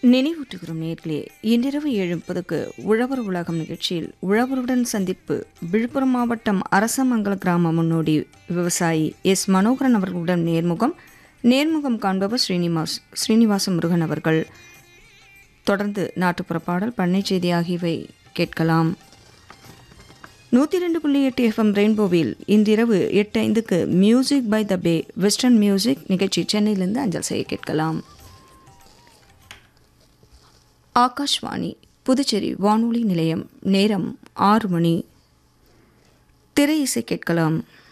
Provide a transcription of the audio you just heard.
நினைவூட்டுகிறோம் நேர்களே இன்றிரவு ஏழு முப்பதுக்கு உழவர் உலகம் நிகழ்ச்சியில் உழவருடன் சந்திப்பு விழுப்புரம் மாவட்டம் அரசமங்கல கிராம முன்னோடி விவசாயி எஸ் மனோகரன் அவர்களுடன் நேர்முகம் நேர்முகம் காண்பவர் ஸ்ரீனிவாஸ் ஸ்ரீனிவாச முருகன் அவர்கள் தொடர்ந்து நாட்டுப்புற பாடல் பண்ணை செய்தி ஆகியவை கேட்கலாம் நூற்றி ரெண்டு புள்ளி எட்டு எஃப்எம் ரெயின்போவில் இன்றிரவு எட்டு ஐந்துக்கு music by the bay western music நிகழ்ச்சி சென்னையிலிருந்து அஞ்சல் செய்ய கேட்கலாம் ஆகாஷ்வாணி புதுச்சேரி வானொலி நிலையம் நேரம் ஆறு மணி திரை இசை கேட்கலாம்